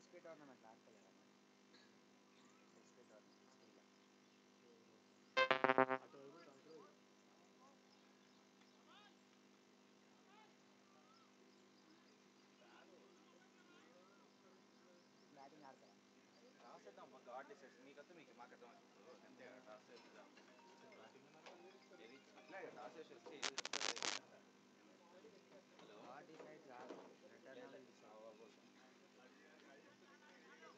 SP tournament ఆడతలేరా SP tournament స్కూల్లో అటు వైపు అటు వైపు బ్యాటింగ్ ఆడతారా టాస్ అయితే అమ్మ గాడ్ డిసైడ్స్ మీకైతే మీకు మాకు అర్థం ఇప్పుడు అంతే కదా టాస్ వేద్దాం ఏది అట్లా టాస్ వేసి వస్తే ఏది వస్తుందో అది. హలో గాడ్ డిసైడ్ కాదు రిటర్న్ లేదు, లేదు. ఆ, ఓకే.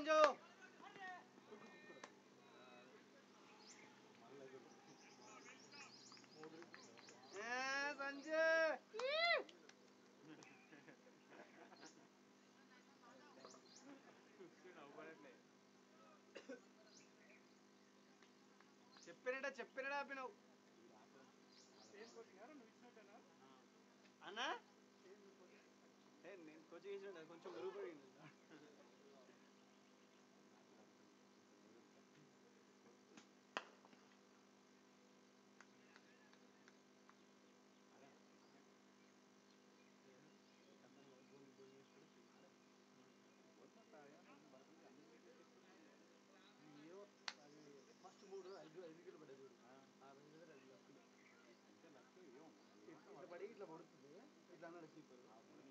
సంజు ఏ, సంజు చెప్పినడా చెప్పినడా ఆపినావు అన్నా ఏ, నేను కోచింగ్ ఇచ్చిన కొంచెం మెరుగుపడింది ఏవో అది ఫస్ట్ మూడు ఐదు ఐదు వికెట్లు పడ్డాయి చూడు ఆ రెండు దగ్గర రెండు లక్కులు ఇట్లా పడి ఇట్లా పడుతుంది ఇట్లా అన్నాడు కీపర్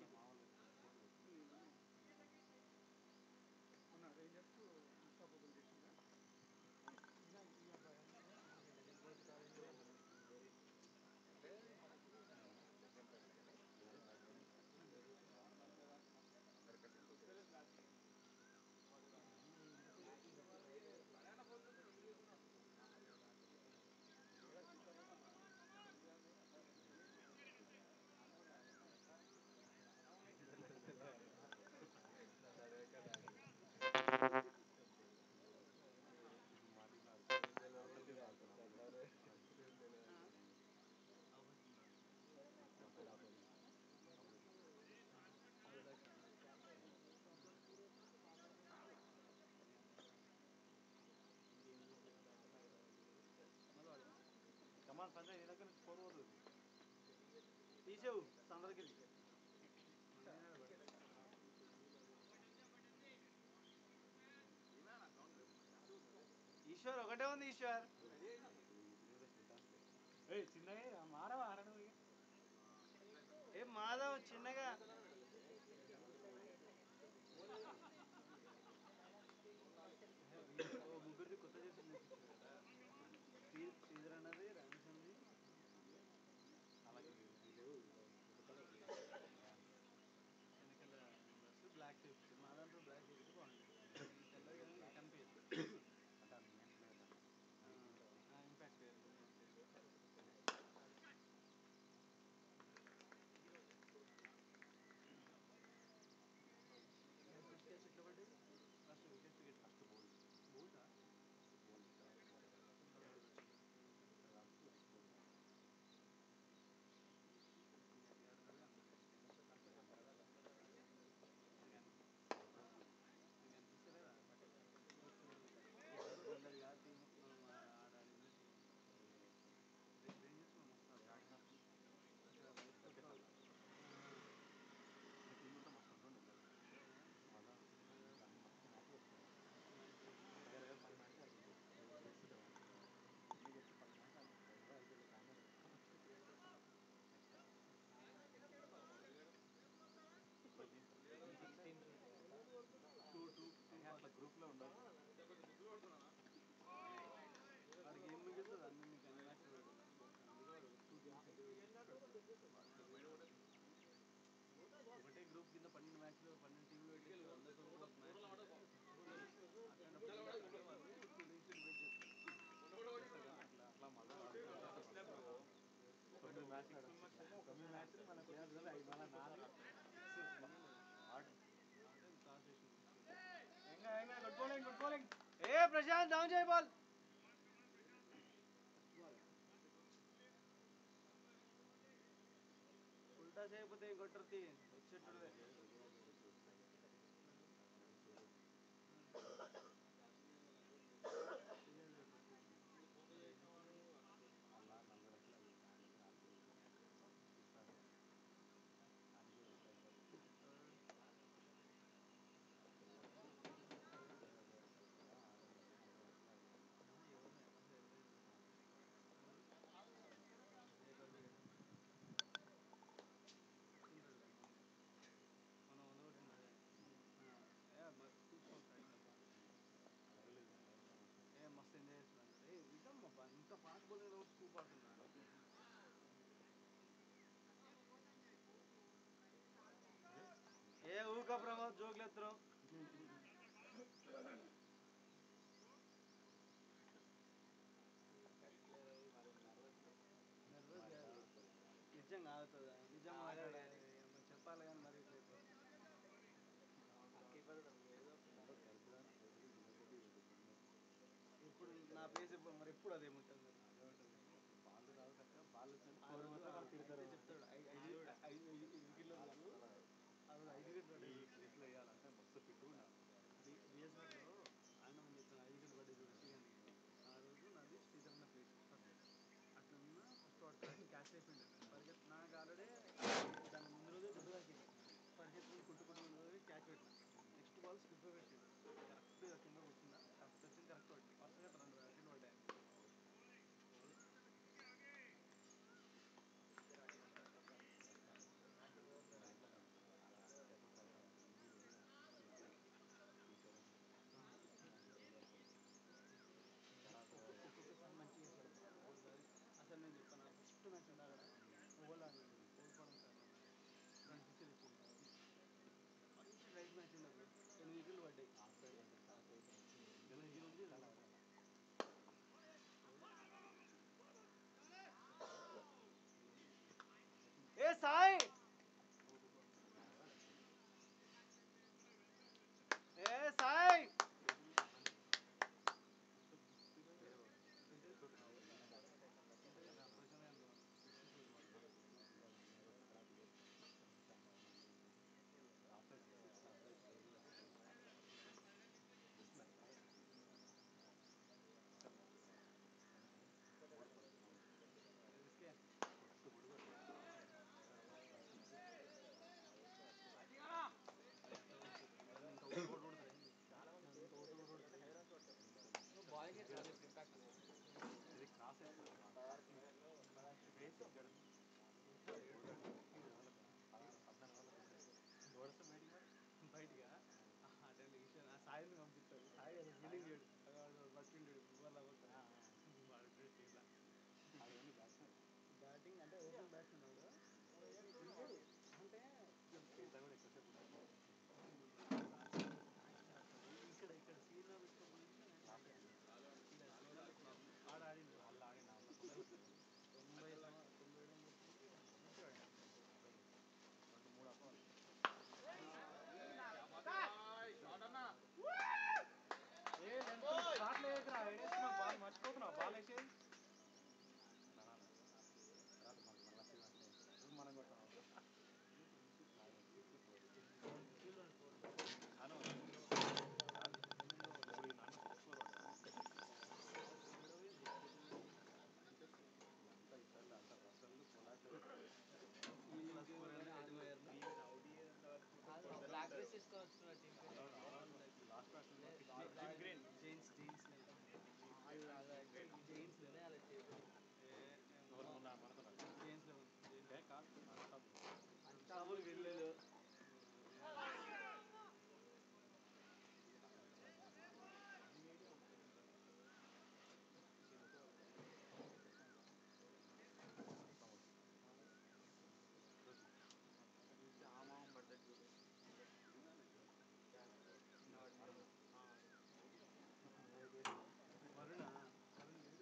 కమాన్ సంజయ్ నీ దగ్గర నుంచి ఫోర్ పోతుంది తీసేవు సందరికి ఈశ్వర్ ఒకటే ఉంది ఈశ్వర్ ఏ చిన్నగా మారవా ఆడను ఏ మాధవ్ చిన్నగా ఓ ముగ్గురిది కొత్త చేసి నేర్పించారు కదా శ్రీ- శ్రీధర్ అన్నది రమేష్ అన్నది అలాగే వెనకాల మెంబర్స్ బ్లాక్ షేప్స్ మా దాంట్లో బ్లాక్ షేప్స్ బాగుంటుంది తెల్లగా కనిపించదు అంటే అది main player impact first catch ఎట్లా పడ్డది ఫస్ట్ వికెట్ వికెట్ ఫస్ట్ బోల్ బోల్డా బోల్ టీం అంతా మస్తు ఉంటుంది మళ్ళా అన్ని మస్తు మ్యాచ్లు వస్తాయి దగ్గర దగ్గర పది మ్యాచ్లు ఆడుతుంది నీకు వచ్చి పది మ్యాచ్లు ఆడుతుంది ఇరవై ఐదు వేల కాంగ్రెస్ టూ టూ అట్లా గ్రూప్లో ఉండవు వాడికి ఏం మిగులుతుంది అన్ని మీకు అన్ని మ్యాచ్లు పెడతాడు అందుకే వాడు టూ టీమ్స్ ఒకటే గ్రూప్ కింద పన్నెండు మ్యాచ్లు పన్నెండు టీంలు పెట్టి అందరితో కూడా ఒక మ్యాచ్ అట్లాంటప్పుడు టూ టీమ్స్ డివైడ్ చేస్తారు అట్లా అట్లా మళ్ళీ తొమ్మిది మ్యాచ్లు ఆడొచ్చు తొమ్మిది మ్యాచ్లు మన ప్లేయర్స్ కూడా ఐదు మళ్ళీ నాలుగు ఆడు అంటే టాస్ వేసి ఇంకా ఇంకా గుడ్ బౌలింగ్ గుడ్ బౌలింగ్ ఏ ప్రశాంత్ డౌన్ చేయి బాల్ ఉల్టా చేయకపోతే కొట్టరు తీ వచ్చేట్టుడే అలా నలభై లక్షలు అది దానికి ఆడికి ఇస్తారు దానికి వస్తాయి మనం అనుకుంటున్నా ఏ మ- చూసుకోండి సైడ్ ఏ మస్తు ఎంజాయ్ చేస్తున్నాను ఏ నిజం అబ్బా ఇంత ఫాస్ట్ బౌలింగ్ స్కూప్ ఆడుతున్నాడు ఏ ఊక ప్రభావ్ జోకులు ఎత్తున్నావు నర్వస్ కాదు నిజంగా ఆగుతుందా నిజం మాట్లాడాలి ఏమో చెప్పాలి కానీ మరి ఇట్లా అయిపోతుంది. ఇప్పుడు నా ప్లేస్ ఇప్పుడు మరి ఎప్పుడు అదేముంటుంది మరి బాల్ రాదు కరెక్ట్గా బాల్ ఆ రోజు అయితే చెప్తాడు ఐ- ఐదు ఐదు ఐదు ఐదు కిలో రోజు ఆ రోజు ఐదు కిలో పడ్డాయి స్లిప్లు వేయాలంటే మస్తు ఫిట్ ఉండాలి బిఎస్ఆర్లో అన్నం అని చెప్తాను ఐదు కిలో పడ్డాయి చూడు శ్రీగాంధీ ఆ రోజు నాది శ్రీధరన్న ప్లేస్ అట్లా ఉన్న ఫస్ట్ వాడు క్యాచ్ క్యాచ్ అయిపోయింది పరిగెత్ నాకు ఆల్రెడీ దాని ముందు రోజే దెబ్బ తాకింది పరిగెత్తుకుని కుట్టుకుంటూ క్యాచ్ పెట్టిన నెక్స్ట్ బాల్ స్కిప్ పెట్టిండు కరెక్ట్ కింద కూర్చున్నా కరెక్ట్ వచ్చింది కరెక్ట్ పట్టి వరుసగా రెండు బ్యాట్లు పడ్డాయి ఒక్కొక్కసారి మంచిగా వేసాడు ఒకసారి అసలు నేను చెప్తాను ఫస్ట్ మ్యాచ్ ఉందా అక్కడ ఓవర్ ఆడినాడు ఓడిపోవడం కారణం రెండు సిక్స్లు ఇచ్చింది మంచి రైట్ మ్యాచ్ ఉండదు ఎనిమిది వికెట్లు పడ్డాయి ఎనిమిది నుండి ఏ సాయి ఏ సాయి ఇది క్రాస్ ఓడిస్తే బయటికి మరి బయటగా అంటే విషయం ఆ సాయిని పంపిస్తారు సాయి అది ఫీలింగ్ చేయడు పట్టిండు వాళ్ళ వాడు ఇట్లా అది బ్యాట్స్మెన్ బ్యాటింగ్ అంటే ఓపెన్ బ్యాట్స్మెన్ వాడు ఉన్నాడు. అంటే ఈత కూడా ఎక్కువసేపు ఉండదు. ఇక్కడ ఇక్కడ సీన్లో పెట్టుకోకుండా ఆడ ఆడిండు వాళ్ళు ఆడి నాలుగు తొంభై సం- తొంభై ఏడు మంచిగా ఆడిండు. రెండు మూడు అసలు ఏ లెంత్ షాట్లు వేయకురా వేడేస్తున్నావు బాల్ మర్చిపోతున్నావు బాల్ వేసేది తర్వాత మనకు మళ్ళీ వచ్చేది అంటే ఇప్పుడు మనం కొట్టాం అను ఇప్పుడు ఈ నాన్న సిక్స్ ఫోర్ అంతా ఇద్దరు అంతా రసల్లు పొలాట్లు ఈ స్కోర్ అనేది ఎటు పోయారు? బ్లాక్ డ్రెస్ వేసుకొని వస్తున్న టీం లాస్ట్ జిమ్ గ్రీన్ జైన్స్ జైన్స్ జైన్స్ లోనే అలా చేయాలి మొన్న మనతో జైన్స్ లో ఏ కాదు మనతో అన్స్టాబుల్ వీళ్ళు ఆమాం పడ్డది చూడు చిన్నవాడు వరుణ వరుణ్ లేడు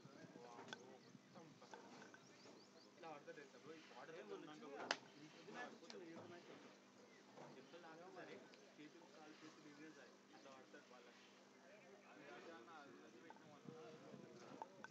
ఇట్లా పడతాడు తెలుసా బ్రో ఈ వాటర్ ఏం మొన్న ఉన్నాక వచ్చింది కూడా ఇది మ్యాచ్ వచ్చింది ఏడు మ్యాచ్ దెబ్బలు తాకితే సరే చేతులు కాలు చేతులు ఇరిగేసాయి ఇట్లా పడతాడు వాళ్ళకి అది అది అన్న అది అది పెట్టినాం అన్న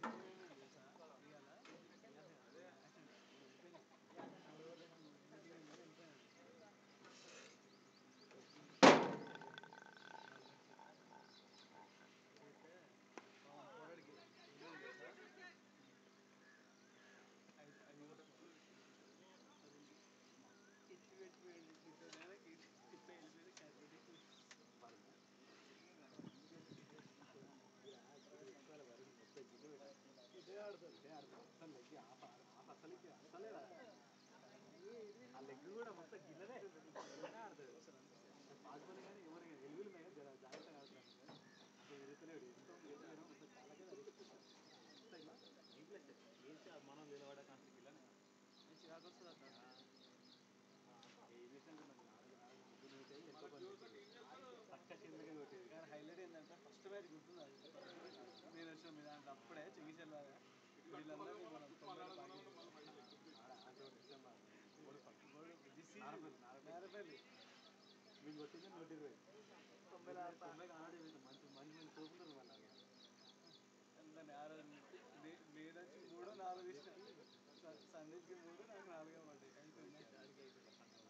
కిట్ పెట్టిపోయింది కిట్ కిట్ కిట్ వెళ్ళిపోయింది క్యాచ్ పెట్టి ఇదే ఆడతారు ఆ లెగ్ కూడా మొత్తం గిల్లనే గిల్లనే ఆడతాడు పాల్గొని కానీ ఎవరు ఎలుగులు మీద జర జాగ్రత్తగా ఆడుతున్నాను కానీ అసలు విరుగుతలేడు ఎంత విరుగుతలేడు మొత్తం చాలా కదా మొత్తం ఇలా నీట్లెస్ ఏంటి అది మనం నిలబడే కాంతి గిల్లనే చిరాకు వస్తుంది అక్కడ ఏం చేసినా నాకు నాలుగు నాలుగు ముగ్గురు పెట్టేది ఎంతో పని చేసేది. పక్క చిందగా కొట్టేది కానీ హైలైట్ అది గుర్తుంది అది నేను వచ్చిన మీ దాంట్లో అప్పుడే చెంగిచెల్లాగా వీళ్ళందరినీ మనం తొందరగా నారపల్లి మీకు వచ్చింది నూట ఇరవై తొంభై తొంభై ఆల్రెడీ మంచి మంచి మంచి చూపుతారు మళ్ళీ అందరినీ ఆ రోజు నే- నేను వచ్చి మూడో నాలుగు ఇచ్చిన స- సందీప్కి మూడు నాకు నాలుగే పడ్డాయి అయిపోయింది ఆడికి అయిపోయింది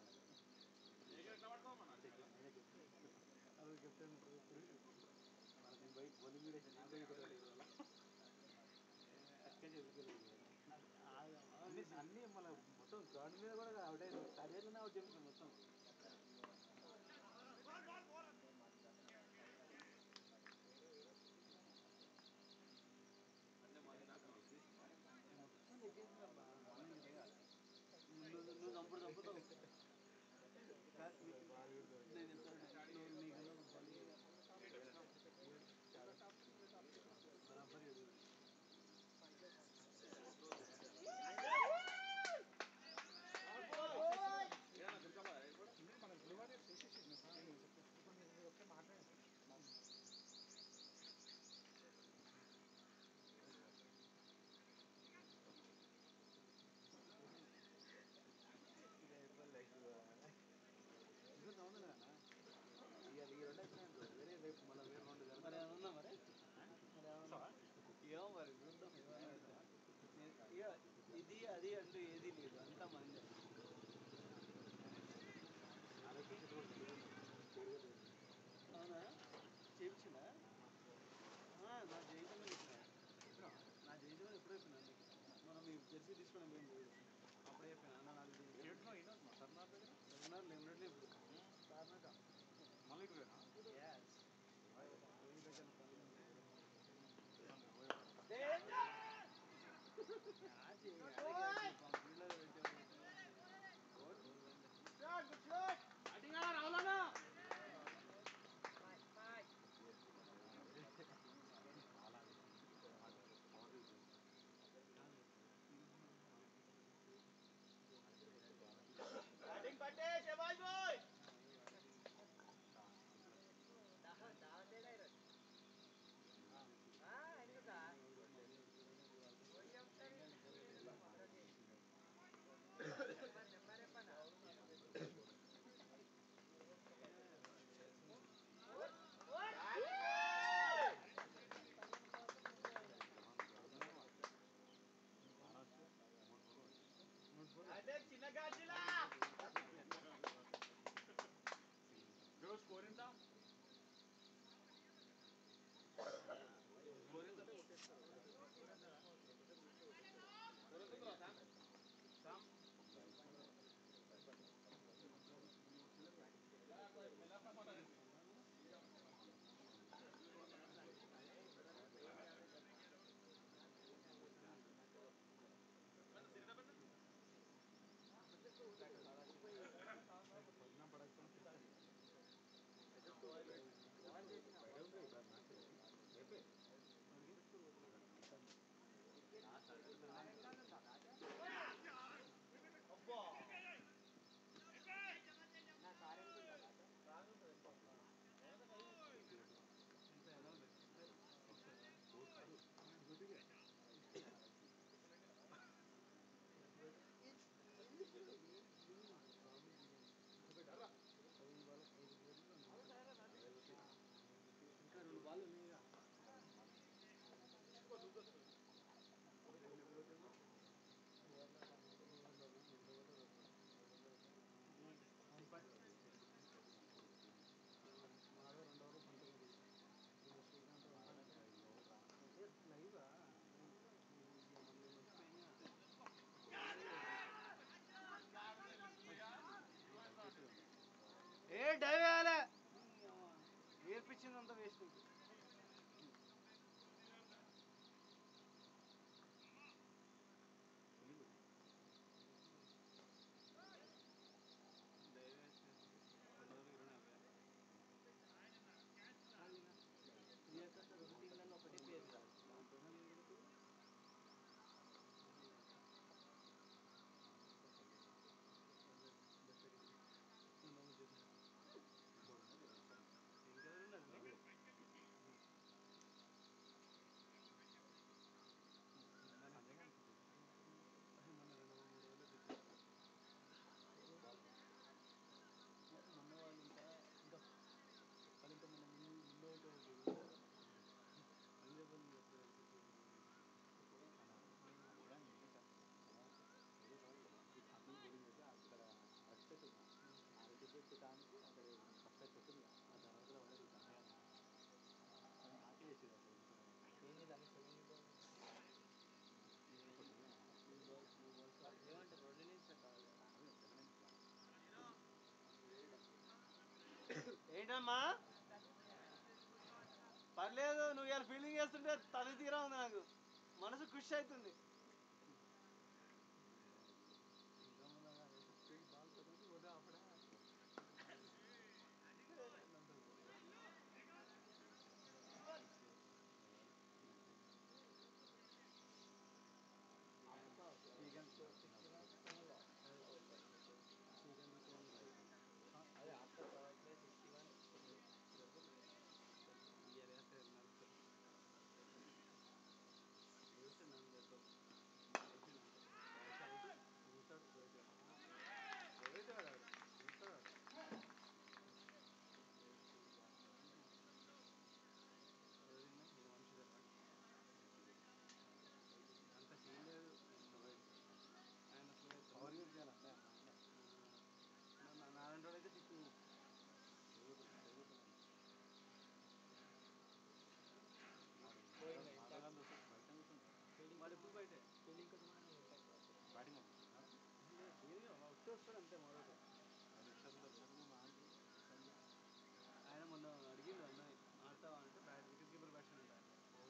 అది చెప్తాను మనకి బయట బొలి మీద ఇంకా అన్ని అన్ని మన మొత్తం గ్రౌండ్ మీద కూడా అవుట్ అయింది కరియర్లోనే అవుట్ చెప్తున్నాను మొత్తం మొత్తం ఎక్కేసింది అబ్బా మార్నింగ్ లేగాలి. నువ్వు నువ్వు చంపుడు చంపుతావు కాదు, నీ- నేను చెప్తాను నువ్వు నీకన్నా పని బరాబర్ ఎదుగు. ఇంకా తొందరగా అన్న. ఇవాళ ఈ రెండు అయిపోయినాయి వేరే రేపు మళ్ళీ వేరే రెండు జరుగుతాయి. మరి ఏమన్నా మరి మరి ఏమన్నా ఏమో మరి చూద్దాం ఏమన్నా అయితే. నేను- ఇక ఇది అది అంటూ ఏది లేదు అంతా మంది ఆరోగ్యం కూడా పెరుగుతుంది. పెరుగుతుంది. అవునా చేయించిందా ఆ, నా చేయించమని చెప్పిన నా చేయించమని ఎప్పుడు చెప్పినా నీకు మనం ఈ జెర్సీ తీసుకున్నాం మేము పోయి అప్పుడే చెప్పినా అన్న నాకు ఇది ఏడునో ఈనో సర్నార్ దగ్గర ఉన్నారు లేనట్లే ఇప్పుడు మళ్ళీ ఇటువేనా Yes. బ్రో స్కోర్ ఎంత స్కోర్ ఎంత ఇంకా రెండు బాల్ ఉన్నాయిగా ఏనమ్మా పర్లేదు నువ్వు ఇలా ఫీలింగ్ చేస్తుంటే తల తీరా ఉంది నాకు మనసు ఖుషి అవుతుంది అదే after power play sixty one అంత సీన్ లేదు ఆయన స్లో పవర్ యూజ్ చేయాలంటే నాలుగు రోజులు అయితే తిప్పు వాడు ఎప్పుడు బయటే ఫీలింగ్ కోసం బ్యాటింగ్ ఏమి వచ్చి వస్తాడు అంతే మొదటి ఆయన మొన్న అడిగిండు అన్నది ఆడతావా అంటే బ్యాట్ వికెట్ కీపర్ బ్యాట్స్మెన్ అంట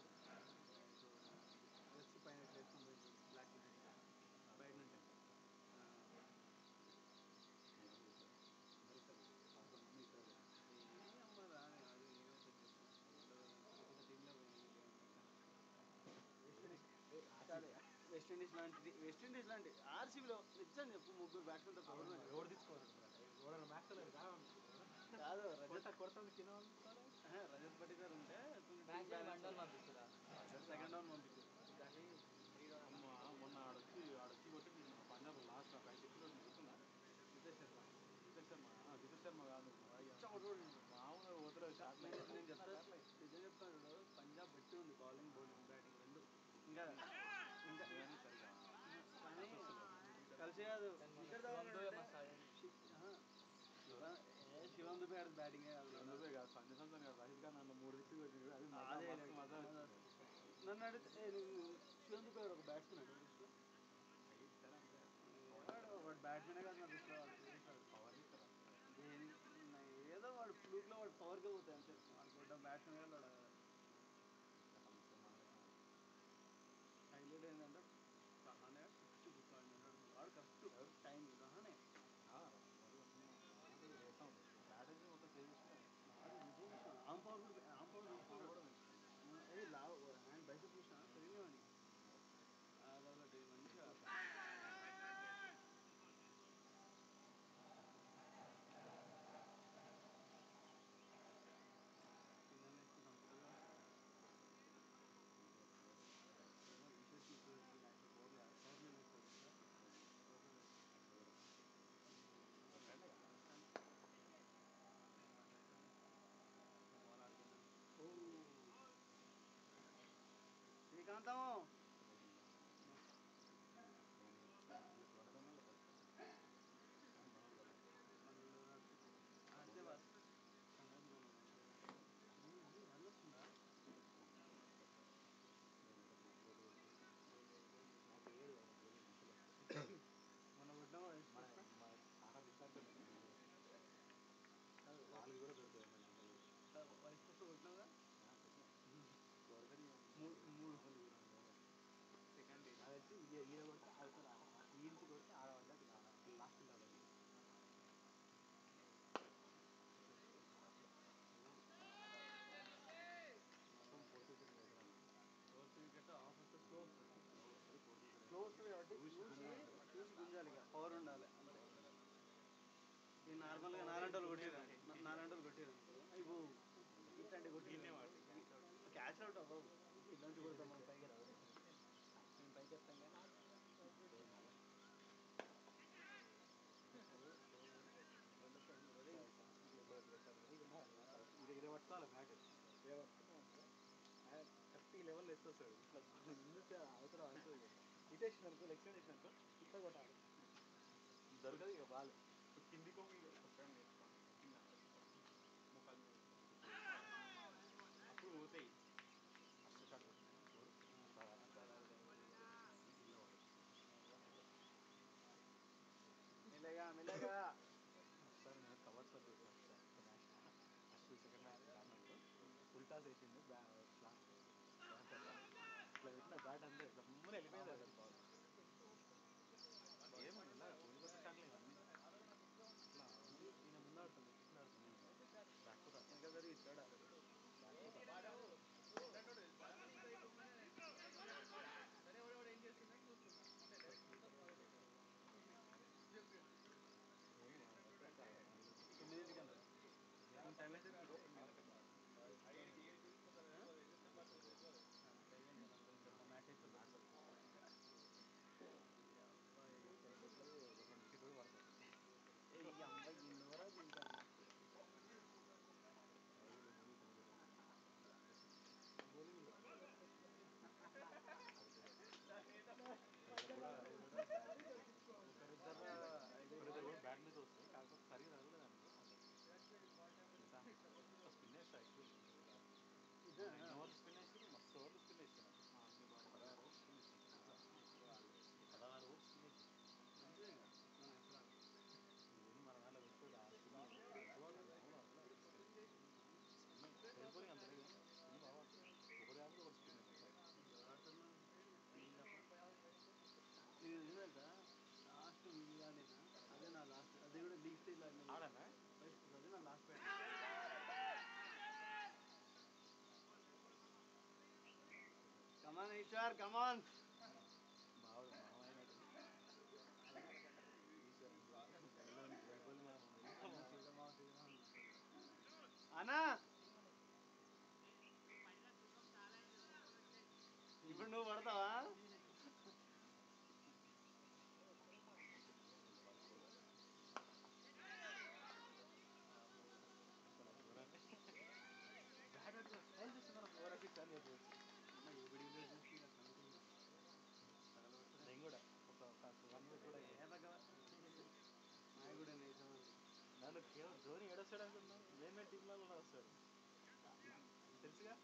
జస్ట్ పైన ఇట్లా వేసుకుని బ్లాక్ టికెట్ బయట నుంచి ఆ, ఏ అమ్మ రాని అది ఏమైతే టీంలో వెస్ట్ ఇండీస్ లాంటి వెస్ట్ ఇండీస్ లాంటి ఆర్సీబీలో నిజం చెప్పు ముగ్గురు బ్యాట్స్మెన్ తప్ప ఎవరు లేరు. ఎవరు తీసుకోవాలి ఎవరైనా మ్యాచ్ కాదు రజత్ కొడతా కొడుతుంది కింద పంపిస్తారా? ఆహా, రజత్ పటిదార్ ఉంటే మ్యాచ్ బండలు పంపిస్తురా సెకండ్ డౌన్ పంపించు దాన్ని త్రీ డౌన్ మొన్న మొన్న ఆడొచ్చి ఆడొచ్చి కొట్టి నేను పంజాబ్ లాస్ట్ ఫైవ్ సిక్స్లో చూస్తున్నా నితేష్ శర్మ దిపేష్ శర్మ ఆ, దిపేష్ శర్మ కాదు మామూలుగా పోతున్నారు షార్ట్ నేను నేను చెప్తా నిజం చెప్తాను చూడు, పంజాబ్ బెట్టి ఉంది బౌలింగ్ బౌలింగ్ బ్యాటింగ్ రెండు ఇంకా ఇంకా సరిగా కానీ కలిసి కాదు ఇక్కడ దుబే మసాజ్ శివ- ఏ శివం దుబే ఆడదు బ్యాటింగ్ అందుకే కాదు సంజయ్ సంజయ్ కాదు రాహిల్ ఖాన్ నన్ను మూడు సిక్స్ కొట్టిండు అది అదే మస్తు మజా వచ్చింది. నన్ను అడిగితే ఏ, నువ్వు శివం దుబే ఆడు ఒక బ్యాట్స్మెన్ అడు ఇస్తారా అంటే వాడు వాడు బ్యాట్స్మెనే కాదు నా దృష్టిలో వాడు serious వాడు. పవర్ ఇస్తారా దేని ఏదో వాడు ఫ్లూక్లో వాడు పవర్గా పోతాయి అంతే వాడు కొట్ట బ్యాట్స్మెన్ కాదు వాడు హైలైట్ ఏంటంటే రహానే ఫిఫ్టీ ఫిఫ్టీ వాడు కరెక్ట్ టైం రహానే బ్యాటరీ మొత్తం సేవ్ చేసిన ఆమ్ పవర్ కూడా ఆమ్ పవర్ కూడా ఏ లావ్ హ్యాండ్ బయట చూసిన పెరిగినామని అదొకటి మంచిగా కింద నెక్స్ట్ కంప్యూటర్ ఏమో రీసెర్చ్ ఇప్పుడు యాక్చువల్ పవర్లో పవర్లో వేసుకోండి సార్ పవర్లో బాల్ ఆడుతున్నాను శ్రీకాంతం ఆడితే బస్ రన్ వస్తుందా మన కొట్టినావా వాళ్ళు కూడా దొరుకుతాయి వైస్ కోస్ట్ కొట్టినావుగా మూడు మూడు సెకండ్ నాకు తెలిసి ఈడ కొడితే ఆడుతారు ఈ నుంచి కొడితే ఆడవాళ్ళకి లాస్ట్ ఆడాలి మొత్తం ఫోర్త్ వికెట్ పోతున్నాను ఫోర్త్ వికెట్ ఆఫ్ వస్తే స్లో వస్తుంది స్లో వస్తుంది కాబట్టి చూసి చూసి గుంజాలి ఇక పవర్ ఉండాలి అంతే ఈ నార్మల్గా నాలంటోళ్ళు కొట్టిరు నాలంటోళ్ళు కొట్టిరు అయిపో ఇట్లాంటి కొట్టి క్యాచ్ అవుట్ అవ్వవు ఇలాంటి కొడతాం మనం పైకి రాదు మేము పైకి వస్తాం కానీ ఇది ఇది పట్టుకోవాలి బ్యాట్ ఇది పట్టుకున్నా కరెక్ట్ ఈ లెవెల్ ఎత్తొస్తాడు ఇట్లా ముందుకు అవతల అనుకో ఇటేసిన అనుకో లెగ్ సైడ్ వేసిన అనుకో ఇట్లా కొట్టాలి దొరకదు ఇక బాల్ కింది కొంగి కొట్టడం నేర్చుకోండి కింద ముఖాలు మీద. అప్పుడు పోతాయి ఫస్ట్ షాట్ మెల్లగా మెల్లగా సార్ నేను కవర్స్ వద్దు మ్యాచ్ టాస్ వేసింది బ్యా ఇట్లా ఇట్లా పెట్టిన బ్యాట్ అంతా ఇట్లా ముమ్మని వెళ్ళిపోయింది అది బాల్ ఏముంది ఇలా కోడి కొట్టే షాట్లు ఇవన్నీ ఇట్లా ఉంది. ఈయన ముందు ఆడుతుంది ఇట్లా ఆడుతుంది బ్యాక్ ఫుట్ వెనక జరిగి ఇచ్చాడు ఆడాడు బ్యాక్ ఫుట్ సరే ఎవడెవడు ఏం చేస్తుందని చూస్తున్నా అంటే డైరెక్ట్ మొత్తం పగలగొట్టు. తొమ్మిదింటికి అంటారు టైం అయితే మ్యాచ్ అయితే మ్యాచ్ రెండు వికెట్ కూడా పడతాయి ఏ ఈ అమ్మాయి ఇందువరా ఇంకా బౌలింగ్ ఒకరిద్దరు కూడా బ్యాట్ మీద వస్తుంది కాకపోతే సరిగా తగలేదు అనుకో స్పిన్ వేస్తా యాక్చువల్లీ ఎన్ని ఓవర్లు స్పిన్ వేసి మస్తు ఓవర్లు స్పిన్ వేసిన పదహారు ఓవర్లు స్పిన్ వేసిన పదహారు ఓవర్లు స్పిన్ వేసిన మంచిదే కదా మన ఎక్కడ ఇవన్నీ మన దాంట్లో పెట్టుకోడు ఆ స్పిన్ అవును అట్లా స్పిన్ పోలింగ్ అంత లేదు స్పిన్ బాగా ఒకటి కాకపోతే ఒకటి స్పిన్ నీకు తెలియదా లాస్ట్ మిగిలినా అదే నా లాస్ట్ అది కూడా లీగ్ స్టేజ్ ఆడనా అదే నా last bat come on Eshwar come on బావుడు మామైనట్టు అన్నా ఇప్పుడు నువ్వు పడతావా బ్యాట్ అట్లా స్టైల్ చూస్తున్నారు ఓవర్ పిచ్ అని చెప్పి నేను కూడా ఒక వన్ వీక్ కూడా నాయకుడు నిజమండి నన్ను కేవలం ధోని ఏడొస్తాడు అనుకున్నాను మెయిన్ మెయిన్ టీంలలో కూడా వస్తాడు తెలుసుగా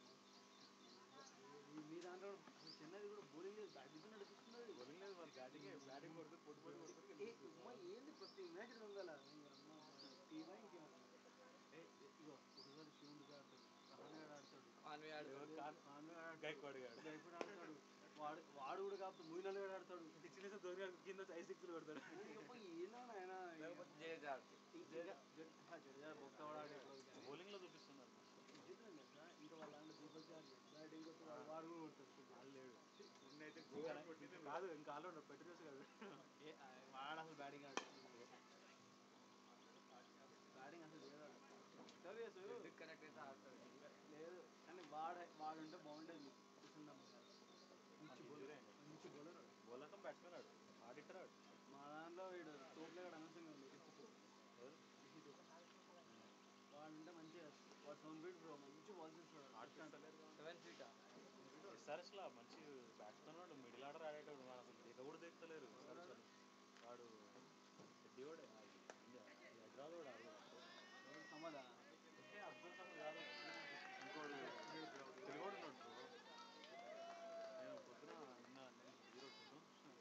మీ దాంట్లో అసలు చెన్నైది కూడా బౌలింగ్ లేదు బ్యాటింగ్ నడిపిస్తున్నది బౌలింగ్ లేదు వాళ్ళు బ్యాటింగ్ బ్యాటింగ్ కొడుతూ పొట్టు పొట్టు కొడుతూ ఏ, అమ్మా, ఏంది ప్రతి మ్యాచ్ దొంగల టీమా ఇంకేమన్నా ఏ ఏ, ఇగో ఒకసారి శివుడు ఆడతాడు రహానే ఆడతాడు ఎవరు కాన్ కాన్వే ఆడతాడు గైక్వాడ్ గాడు గైపుడు ఆడతాడు వాడు వాడు కూడా కాకపోతే మూయినాలు కూడా ఆడతాడు సిక్స్ లేసి ధోని గాడు కింద ఐదు సిక్స్లు కొడతాడు ఇక ఏందో ఆయన లేకపోతే జడేజా ఆడుతుంది జడేజా బొక్క కూడా ఆడే బౌలింగ్ లో చూపిస్తున్నారు మస్తు ఇంకా వాళ్ళ ఆయన దీపక్ గారు బ్యాటింగ్ కొట్టి వాడు వాడు కూడా కొడతాడు వాళ్ళు లేడు నిన్నైతే కాదు ఇంకా ఆలో పెట్టి చూసి కాదు ఏ, ఆ, వాడు అసలు బ్యాటింగ్ ఆడతాడు బ్యాటింగ్ అసలు లేదు వాడు. సర్వీస్ ఎందుకు కనెక్ట్ అయితే ఆడతాడు లేదు కానీ వాడు వాడు ఉంటే బాగుండేది కిషన్ నమ్మ గారు మంచి బౌలర్ మంచి బౌలర్ వాడు. బౌలర్ బ్యాట్స్మెన్ ఆడు ఆడిటర్ ఆడు మా దాంట్లో వీడు తోపులే కూడా అనవసరంగా ఉంది రిషి తోపు ఎవరు రిషి తోపు వాడు ఉంటే మంచిగా వాడు సెవెన్ ఫీట్ బ్రో మంచి బాల్ చేస్తాడు ఆడిస్తలేరు సెవెన్ ఫీటా ఎస్ఆర్ఎస్ లో మంచి బ్యాట్స్మెన్ వాడు మిడిల్ ఆర్డర్ ఆడేటోడు వాడు అసలు దిగ కూడా దిగుతలేరు ఎస్ఆర్ఎస్ వాళ్ళు వాడు రెడ్డి కూడా అది ఇండియా హైదరాబాద్ కూడా ఆడు ఎవరు సమదా అంటే అబ్దుల్ సమద్ కాదు ఇంకోడు తెలుగోడు ఉన్నాడు బ్రో నేను పొద్దున నిన్న నేను ఈరోజు పొద్దున చూసిన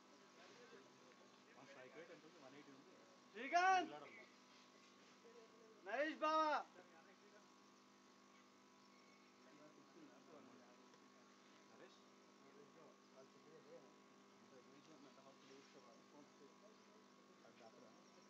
మా స్ట్రైక్ రేట్ ఎంత ఉంది వన్ ఎయిటీ ఉంది శ్రీకాంత్ మిడిల్ ఆర్డర్లో నరేష్ బావా నరేష్ అది డాక్టరా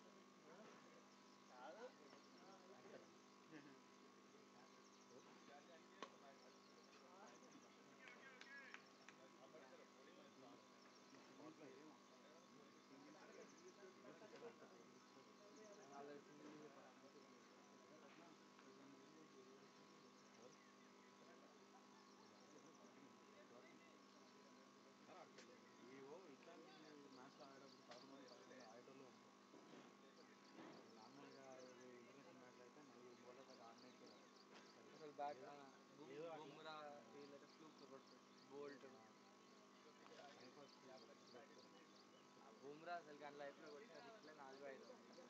ఏవో ఇట్లాంటి మ్యాచ్లు ఆడేటప్పుడు పదకొండు మంది పదకొండు మంది ఆడేటోళ్ళు ఉంటారు నార్మల్గా ఇంటర్నేషనల్ మ్యాచ్లు అయితే నలుగురు బౌలర్ దాకా ఆడనీకే రాదు. అసలు బ్యాట్ ఏదో అట్లా. బుమ్రా వీళ్ళైతే ఫ్లూక్ కొడుతుంది బోల్ట్ టైం పాస్ బుమ్రా అసలు కానీ లైఫ్లో కొట్టిన ఇట్లా నాలుగు ఐదు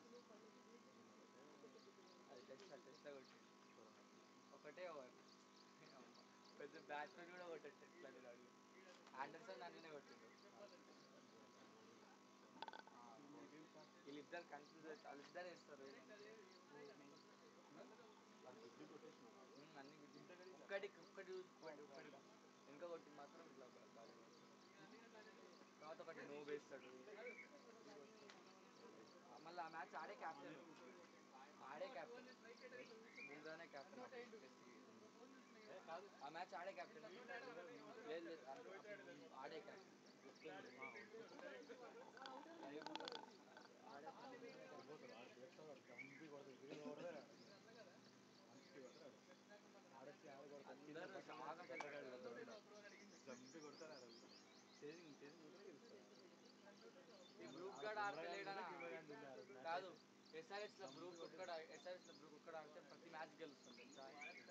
అది టెస్ట్ టెస్ట్లో కొట్టింది ఒకటే ఓవర్ పెద్ద బ్యాట్స్మెన్ కూడా కొట్టాడు టెస్ట్లో గ్రౌండ్లో ఆండర్సన్ దాంట్లోనే కొట్టిండు వీళ్ళిద్దరు కన్ఫ్యూజ్ అవుతారు వాళ్ళిద్దరు వేస్తారు అది గుడ్డి కొట్టేసిన ఉమ్, అన్ని గుర్తు ఒక్కటే వెనక కొట్టి మాత్రం ఇట్లా బాగా తర్వాత ఒకటి నో వేస్తాడు మళ్ళీ ఆ మ్యాచ్ ఆడే క్యాప్టెన్ ఆడే క్యాప్టెన్ ముందుగానే క్యాప్టెన్ ఆ మ్యాచ్ ఆడే క్యాప్టెన్ లేదు లేదు అప్పుడు ఆడే క్యాప్టెన్ ఆడే పోతాడు ఆడు చేస్తాడు వాడు చంపి కొడతాడు తిరిగి కొడతాడు మంచి కొడతాడు ఆడొచ్చి ఆడ కొడతాడు కింద అందరూ పక్కన బాగా కొడతాడు, కొడతాడు. చంపి కొడతాడు ఆడ చేసింగ్ చేసింగ్ ఉంటే గెలుస్తాడు ఈ బ్రూక్ గడ్ ఆడలేడనా కింద తిన్నారు. కాదు ఎస్ఆర్ఎస్ లో బ్రూక్ ఒక్కడ ఎస్ఆర్ఎస్ లో బ్రూక్ ఒక్కడ ఆడితే ప్రతి మ్యాచ్ గెలుస్తుంది తెలుసా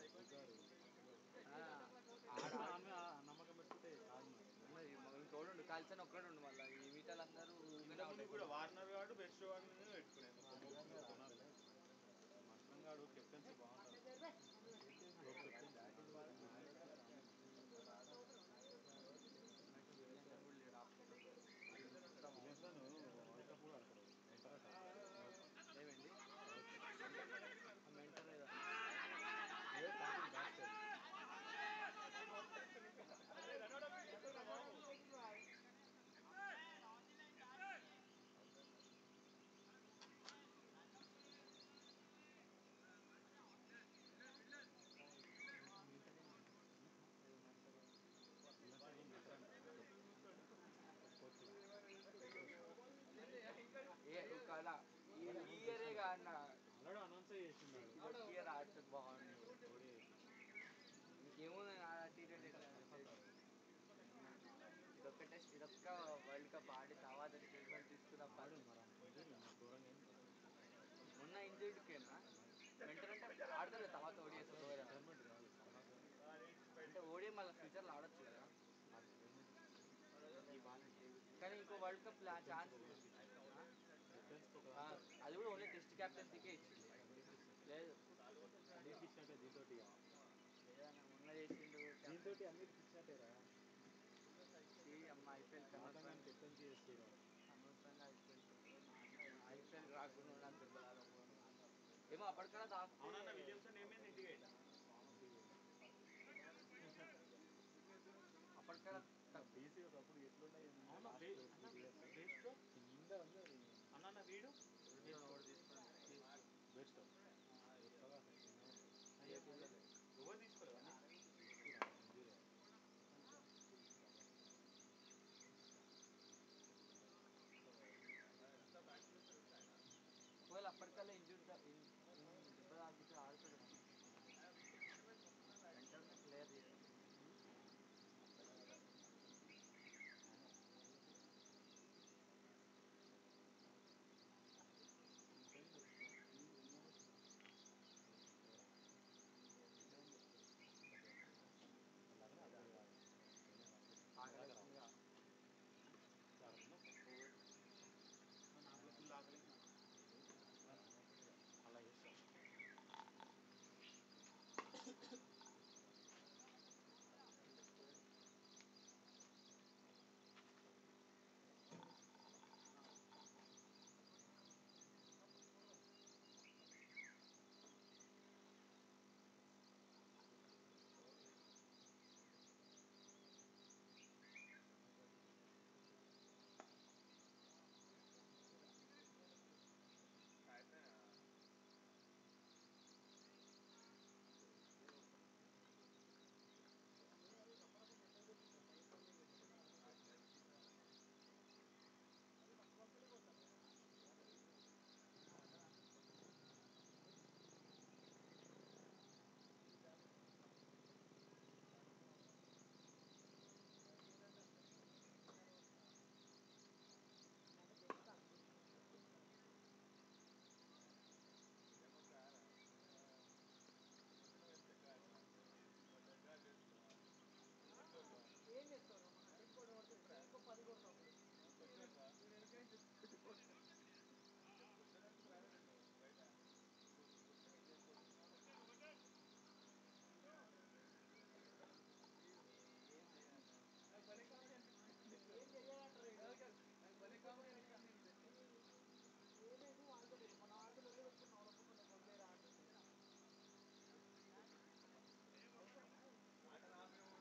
ఆ, ఆడ ఆడ ఆమె ఆ నమ్మకం పెట్టుకుంటే కాదు మరి మరి ఇంకోడు కలిసిన ఒక్కడు ఉండు మళ్ళీ ఈ మిగతాలందరూ ఊరికనే out కూడా అయిపోతారు. వార్నర్ గాడు బెస్ట్ వాడిని పెట్టుకునేది మస్లంగాడు కెప్టెన్సీ బాగుంటుంది కూడా లేడు ఆపుకుంటాడు. వరల్డ్ కప్ కూడా ఆడతాడు ఏమైంది మెంటల్ ఏదో. ఏ కదా ఈ ఈ ఇయరే కాదు ఆల్రెడీ అనౌన్స్ చేస్తున్నాడు ఇయర్ ఆడితే బాగుంది ఇంకేముంది నా టీ ట్వంటీ ఇదొక్క టెస్ట్ ఇదొక్క వరల్డ్ కప్ ఆడి తర్వాత రిటైర్మెంట్ తీసుకున్న ఆడు మరి అంత ఇంజరీ మరి దూరంగా ఏం మొన్న ఇంజర్డ్కేనా మెంటల్ అంటే ఆడతారు తర్వాత ఓడిఎస్ రిటైర్మెంట్ కాదు తర్వాత అంటే ఓడి మళ్ళీ ఫ్యూచర్లో ఆడొచ్చు కదా కానీ ఇంకో వరల్డ్ కప్ ఛాన్స్ రిటర్న్స్తో అది కూడా ఓన్లీ టెస్ట్ క్యాప్టెన్సీకే ఇచ్చింది లేదు అన్నిటికి ఇచ్చినట్టే దీంతో లేదన్న మొన్న చేసిండు దీంతో అన్నిటికి ఇచ్చినట్టేరా ఈ అమ్మ ఐపీఎల్ ఆటగాన్ని కెప్టెన్సీ చేస్తారు అనవసరంగా ఐపీఎల్ ఐపీఎల్ రాకుండా నాకు తెలియదు ఏమో అప్పటికల్లా దాస్తే అవునన్న విలియమ్సన్ ఏమైంది ఇంటికి వెళ్ళా అప్పటికల్లా తక్కువ బీసీ ఒకప్పుడు ఎట్లున్నాయి అవునా బెస్ట్ కింద ఉంది అది అన్న వీడు ఓడి తీసుకున్నాను బెస్ట్ ఎవరు తీసుకోలేదు ఒకవేళ అప్పటికల్లా ఇంజూర్ దెబ్బ తాకితే ఆడుతాడు వెంటనే ప్లేయర్ తీసుకుంటాడు ఆగలేకుండా నాకు ఫుల్ ఆకలి అలా చేస్తాం ఆట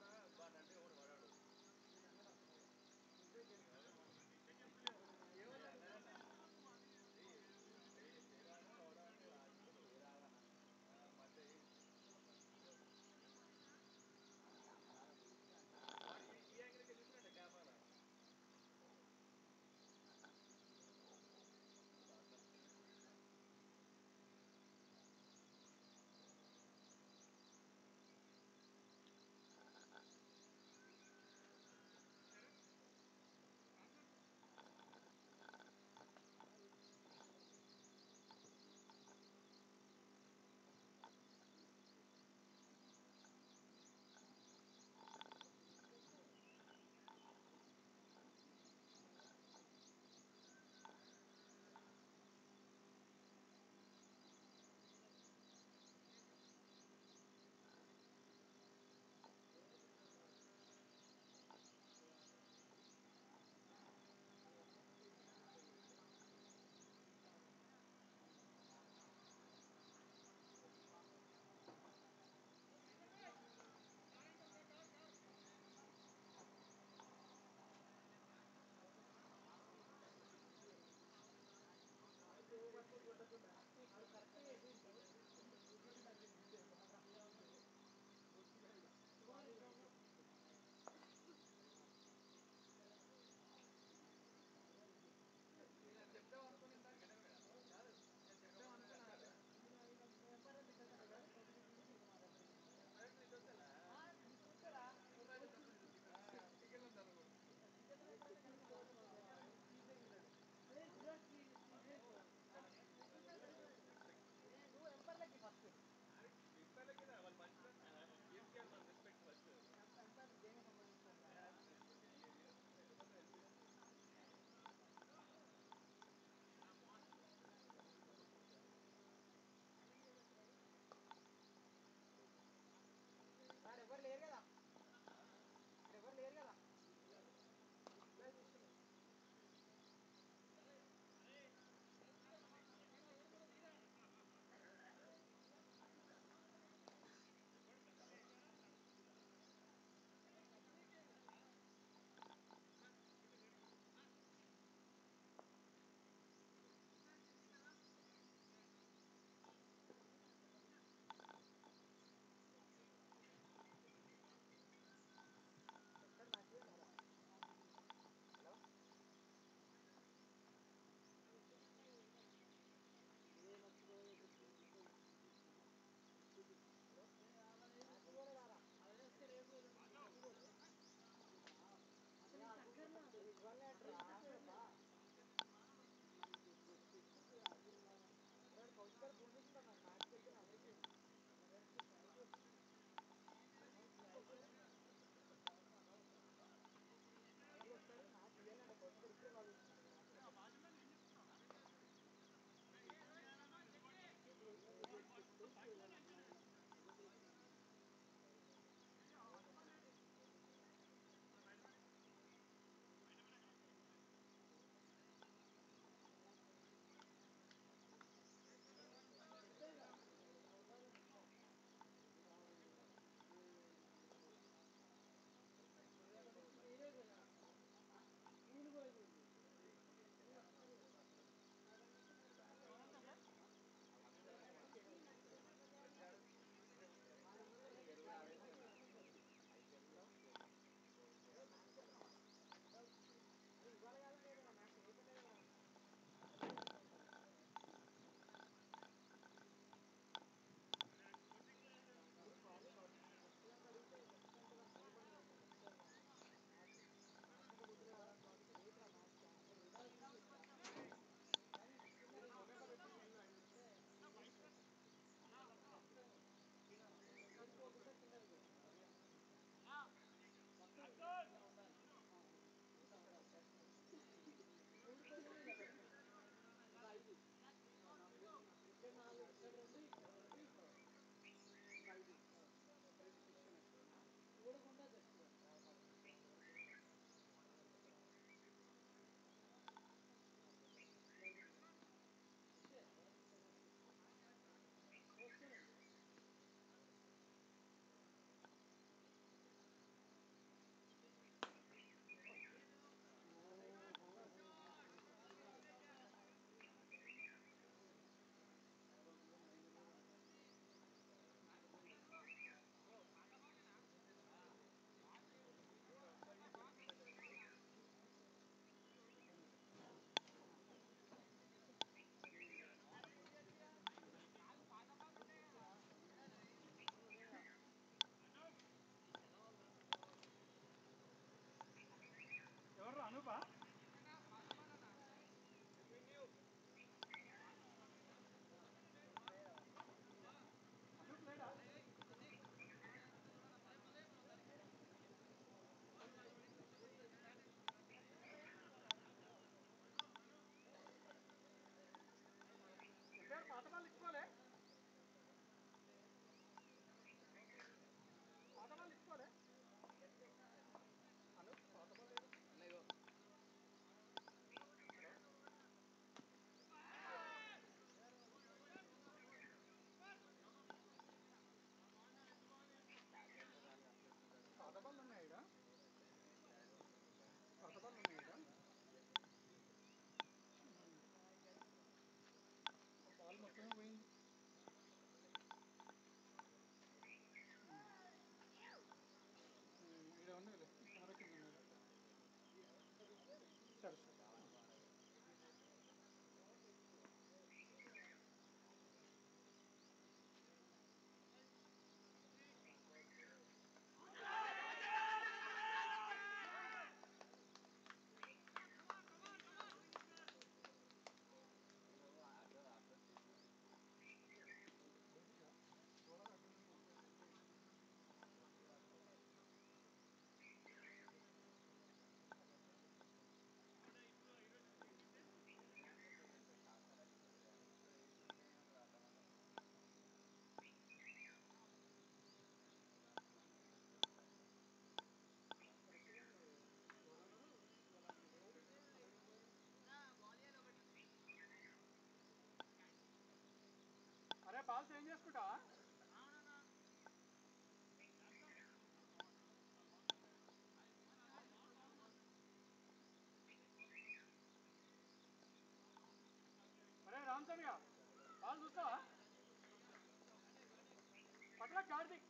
హార్దిక్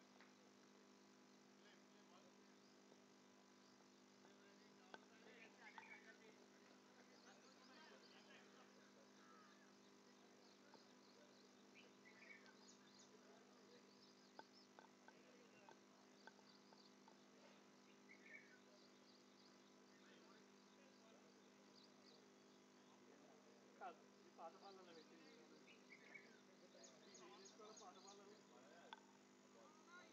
కాదు ఇది పాత పాలలో పెట్టింది కూడా పాత పాలలో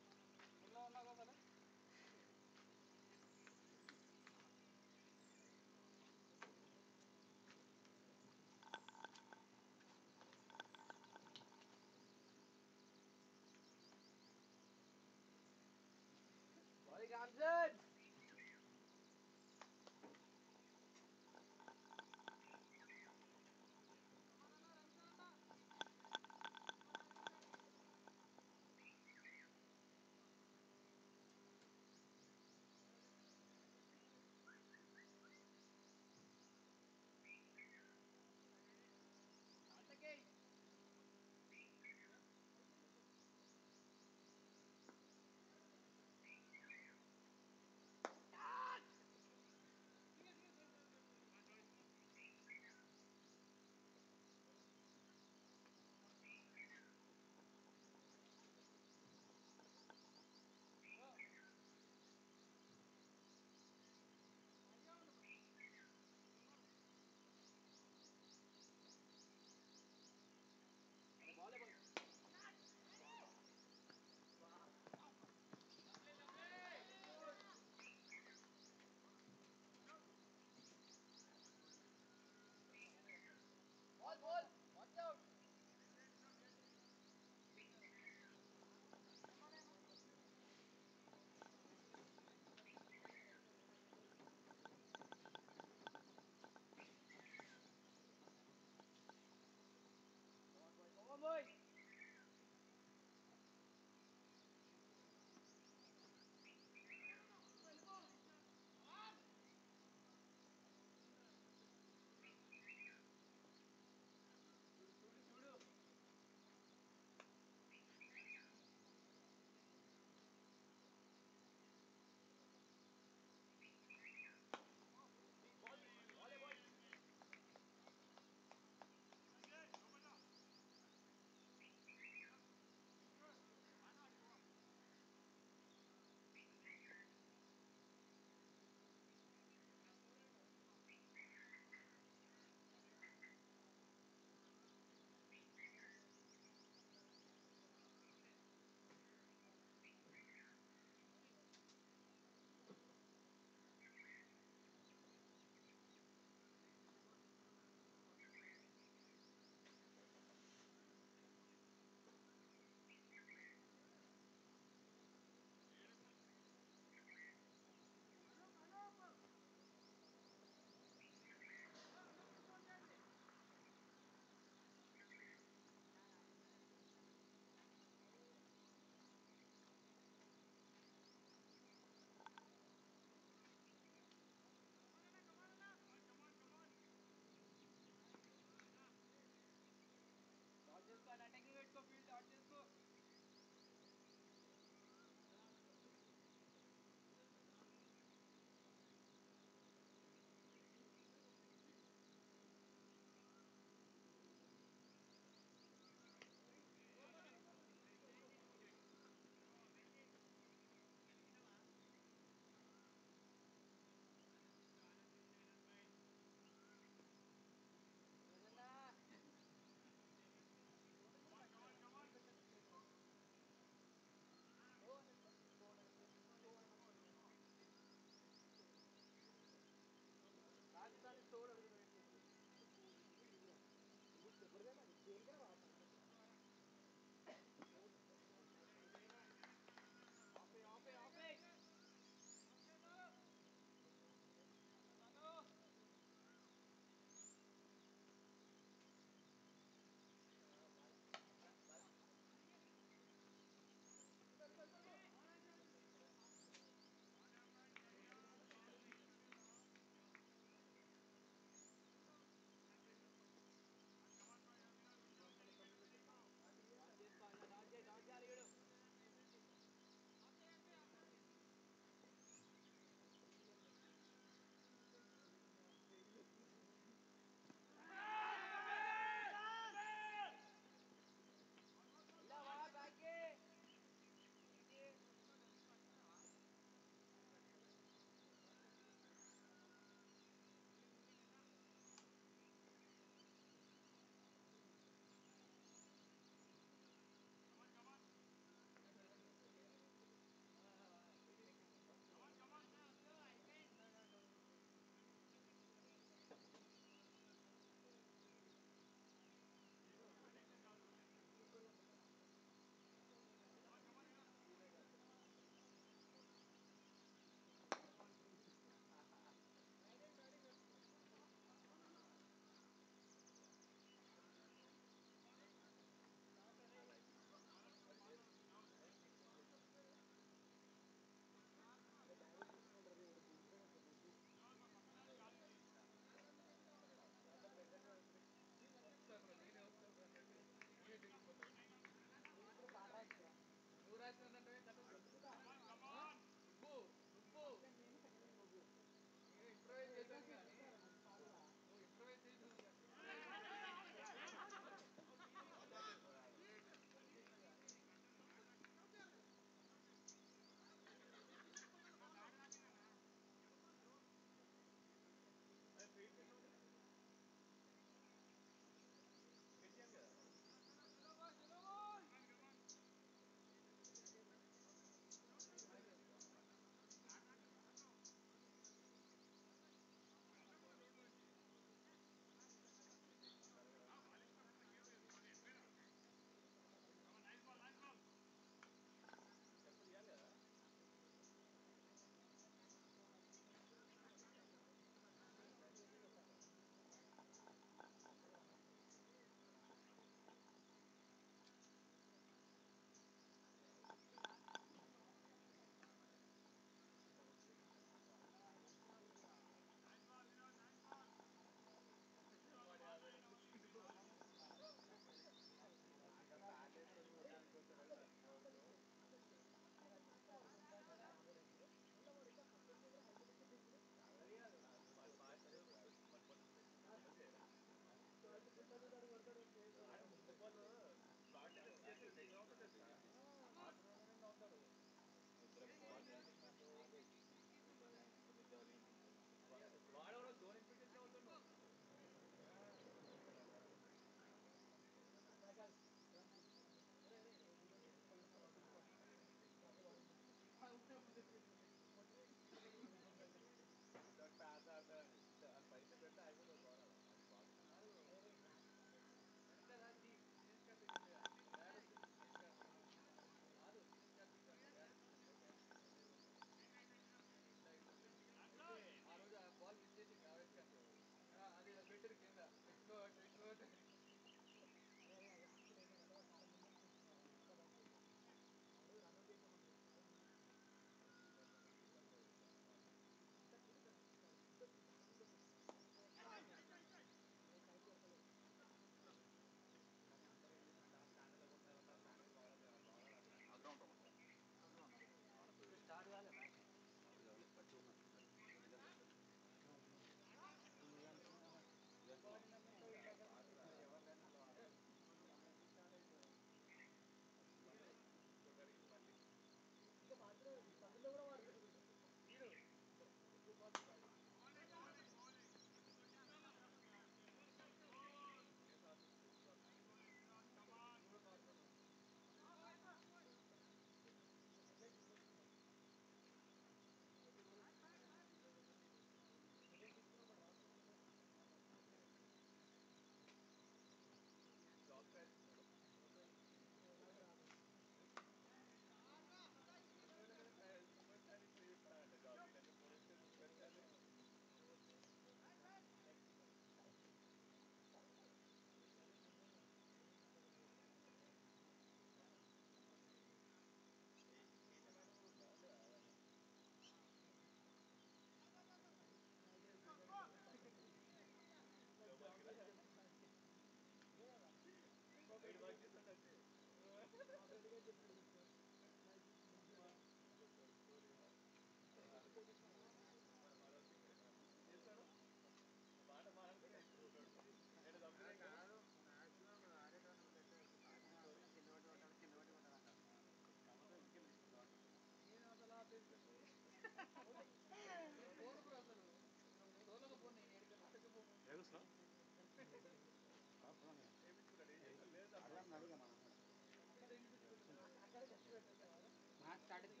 మ్యాచ్ స్టార్ట్ అయింది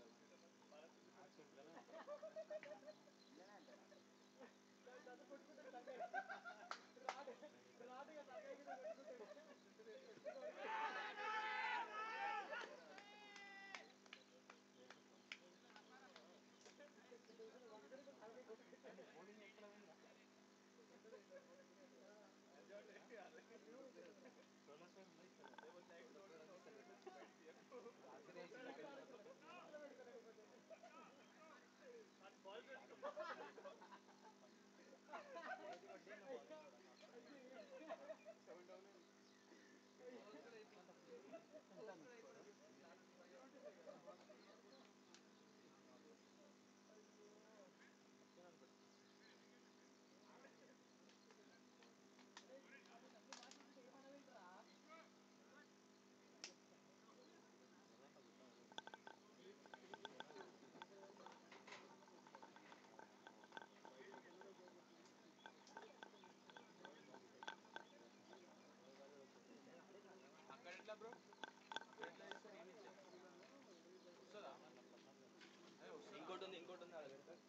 అక్కడ ఎట్లా బ్రో అక్కడ ఎట్లా చేస్తారు ఏమి వస్తుందా అదే వస్తుందా? ఇంకోటి ఉంది ఇంకోటి ఉంది అక్కడ పెడతా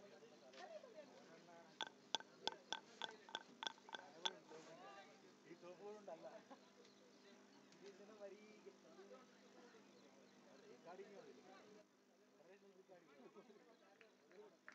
ఈ సోపు కూడా ఉండాలి మరి రికార్డింగ్ రికార్డింగ్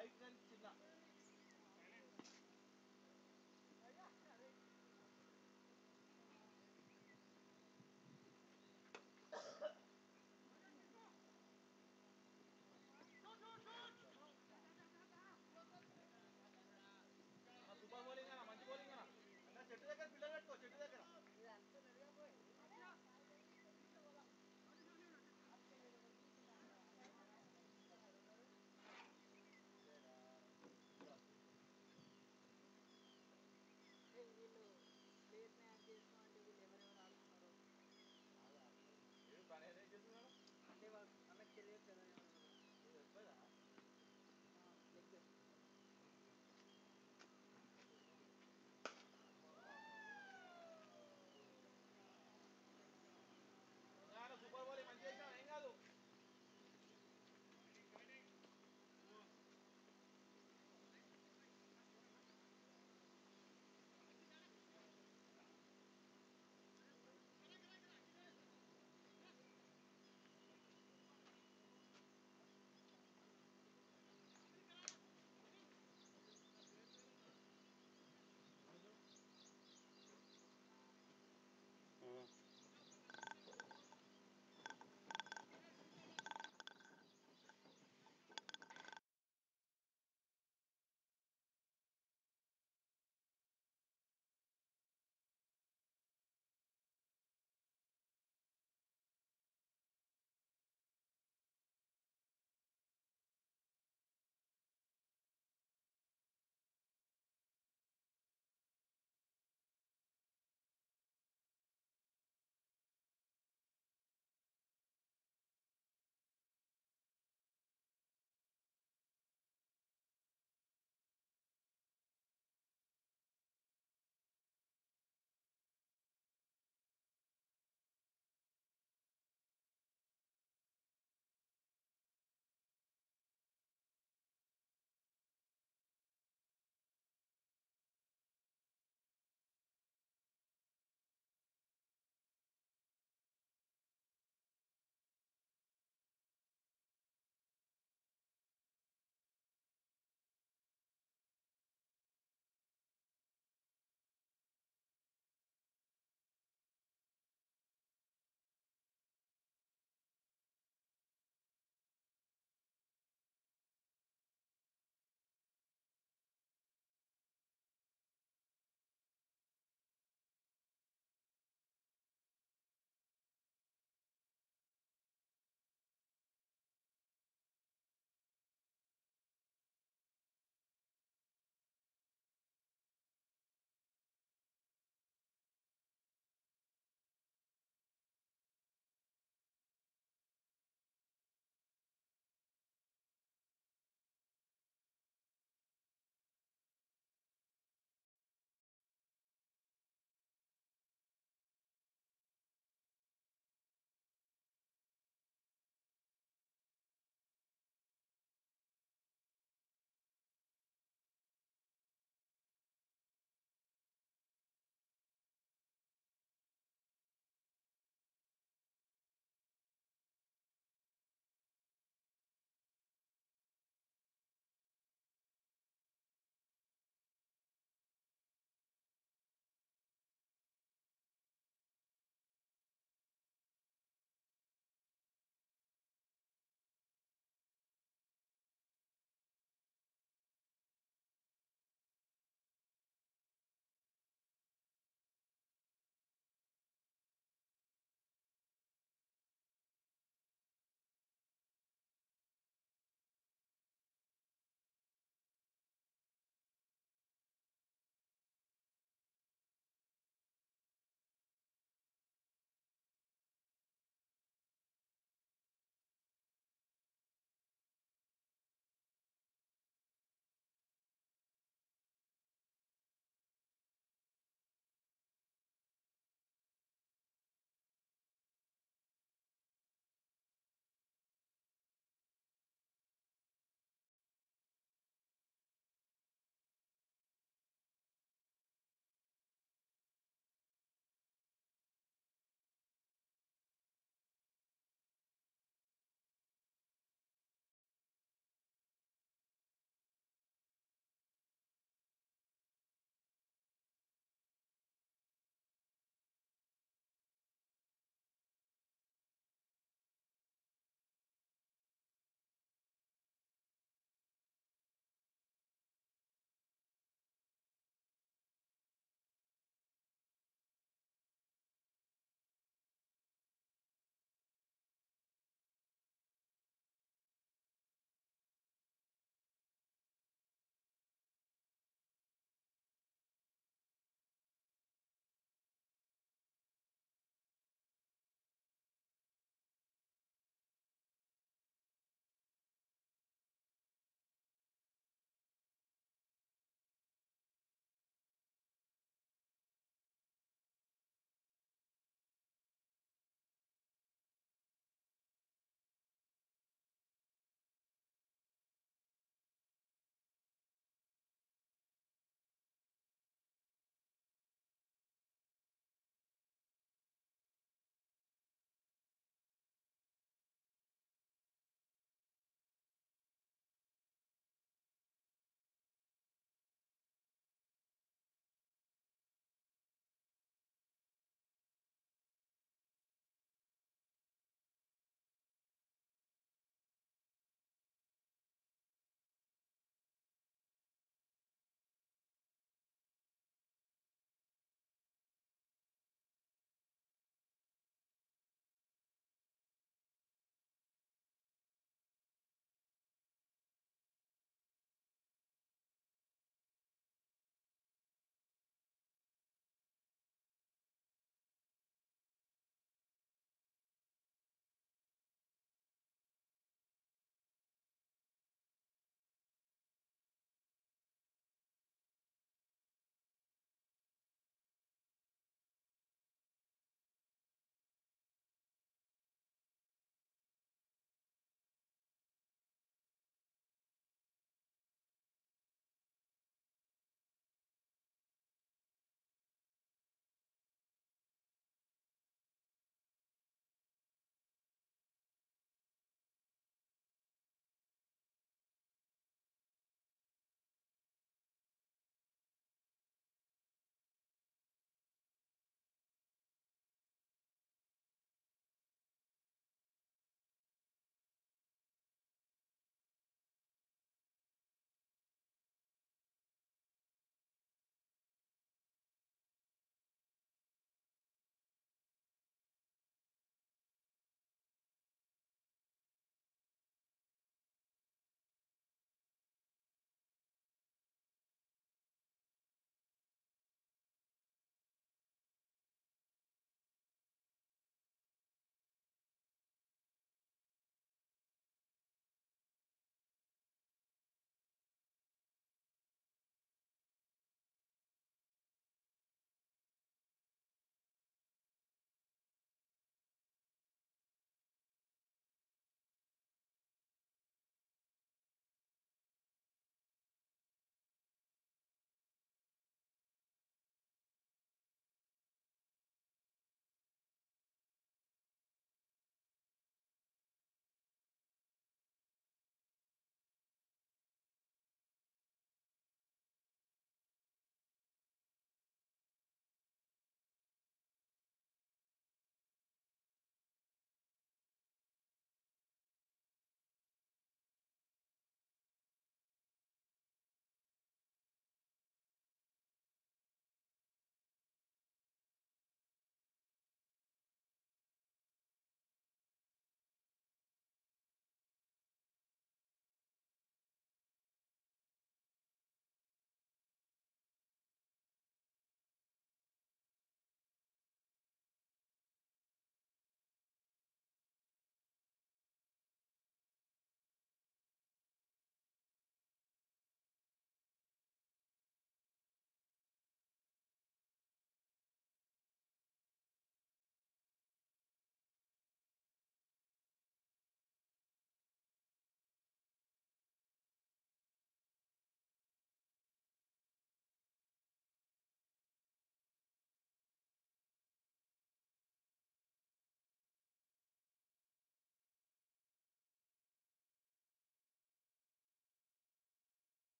హాయ్ ఫ్రెండ్స్ చిన్న